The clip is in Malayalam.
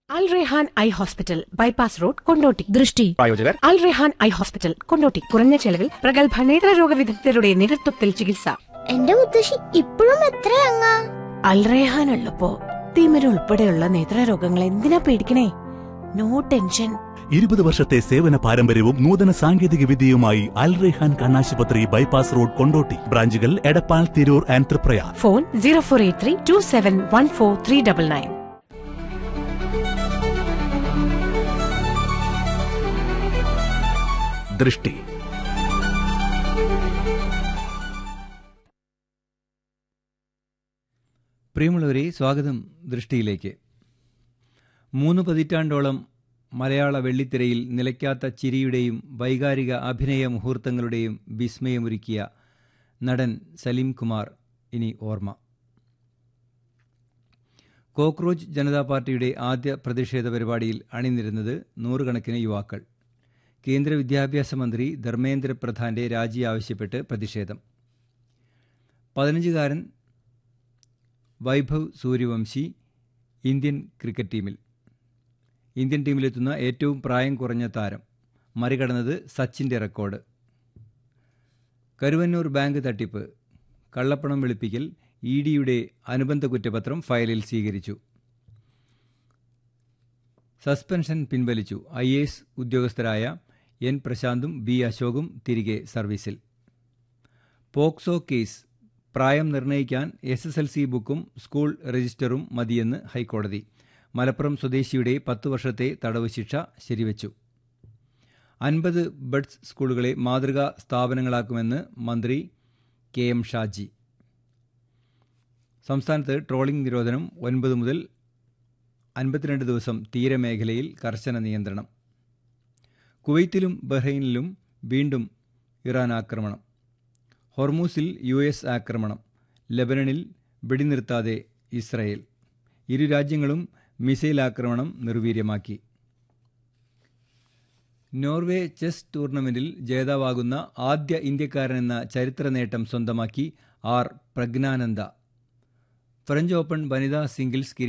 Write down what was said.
അൽ Rehan eye hospital bypass road Kondotty ദൃഷ്ടി പ്രായോജകർ അൽ റെഹാൻ ഐ ഹോസ്പിറ്റൽ കൊണ്ടോട്ടി കുറഞ്ഞ ചെലവിൽ പ്രഗത്ഭ നേത്രരോഗ വിദഗ്ധരുടെ നേതൃത്വത്തിൽ ചികിത്സ എന്റെ മുത്തശ്ശി ഇപ്പോഴും എത്രയങ്ങാ അൽ റേഹാൻ ഉള്ളപ്പോ തിമിര ഉൾപ്പെടെയുള്ള നേത്രരോഗങ്ങൾ എന്തിനാ പേടിക്കണേ നോ ടെൻഷൻ ഇരുപത് വർഷത്തെ സേവന പാരമ്പര്യവും നൂതന സാങ്കേതിക വിദ്യയുമായി അൽ റെഹാൻ കണ്ണാശുപത്രി ബൈപ്പാസ് റോഡ് കൊണ്ടോട്ടി ബ്രാഞ്ചുകൾ Edappal Tirur and Triprayar phone zero four eight three two seven one four three double nine ദൃഷ്ടി പ്രിയമുള്ളവരെ സ്വാഗതം ദൃഷ്ടിയിലേക്ക് മൂന്ന് പതിറ്റാണ്ടോളം മലയാള വെള്ളിത്തിരയിൽ നിലയ്ക്കാത്ത ചിരിയുടെയും വൈകാരിക അഭിനയ മുഹൂർത്തങ്ങളുടെയും വിസ്മയമൊരുക്കിയ നടൻ സലീം കുമാർ ഇനി ഓർമ്മ കോക്രോച്ച് ജനതാ പാർട്ടിയുടെ ആദ്യ പ്രതിഷേധ പരിപാടിയിൽ അണിനിരുന്നത് നൂറുകണക്കിന് യുവാക്കൾ കേന്ദ്ര വിദ്യാഭ്യാസ മന്ത്രി ധർമ്മേന്ദ്ര പ്രധാന്റെ രാജി ആവശ്യപ്പെട്ട് പ്രതിഷേധം പതിനഞ്ചുകാരൻ വൈഭവ് സൂര്യവംശി ഇന്ത്യൻ ക്രിക്കറ്റ് ടീമിൽ ഇന്ത്യൻ ടീമിലെത്തുന്ന ഏറ്റവും പ്രായം കുറഞ്ഞ താരം മറികടന്നത് സച്ചിൻ്റെ റെക്കോർഡ് കരുവന്നൂർ ബാങ്ക് തട്ടിപ്പ് കള്ളപ്പണം വെളുപ്പിക്കൽ ഇ ഡിയുടെ അനുബന്ധ കുറ്റപത്രം ഫയലിൽ സ്വീകരിച്ചു സസ്പെൻഷൻ പിൻവലിച്ചു ഐ എ എസ് ഉദ്യോഗസ്ഥരായ എൻ പ്രശാന്തും ബി അശോകും തിരികെ സർവീസിൽ പോക്സോ കേസ് പ്രായം നിർണ്ണയിക്കാൻ എസ് എസ് എൽ സി ബുക്കും സ്കൂൾ രജിസ്റ്ററും മതിയെന്ന് ഹൈക്കോടതി മലപ്പുറം സ്വദേശിയുടെ പത്തു വർഷത്തെ തടവ് ശിക്ഷ ശരിവച്ചു അൻപത് ബഡ്സ് സ്കൂളുകളെ മാതൃകാ സ്ഥാപനങ്ങളാക്കുമെന്ന് മന്ത്രി കെ എം ഷാജി സംസ്ഥാനത്ത് ട്രോളിംഗ് നിരോധനം ഒൻപത് മുതൽ അൻപത്തിരണ്ട് ദിവസം തീരമേഖലയിൽ കർശന നിയന്ത്രണം കുവൈത്തിലും ബഹ്റൈനിലും വീണ്ടും ഇറാൻ ആക്രമണം ഹൊർമൂസിൽ യു എസ് ആക്രമണം ലബനനിൽ വെടിനിർത്താതെ ഇസ്രയേൽ ഇരു രാജ്യങ്ങളും മിസൈൽ ആക്രമണം നിർവീര്യമാക്കി നോർവേ ചെസ് ടൂർണമെന്റിൽ ജേതാവാകുന്ന ആദ്യ ഇന്ത്യക്കാരനെന്ന ചരിത്ര നേട്ടം സ്വന്തമാക്കി ആർ പ്രജ്ഞാനന്ദ ഫ്രഞ്ച് ഓപ്പൺ വനിതാ സിംഗിൾസ്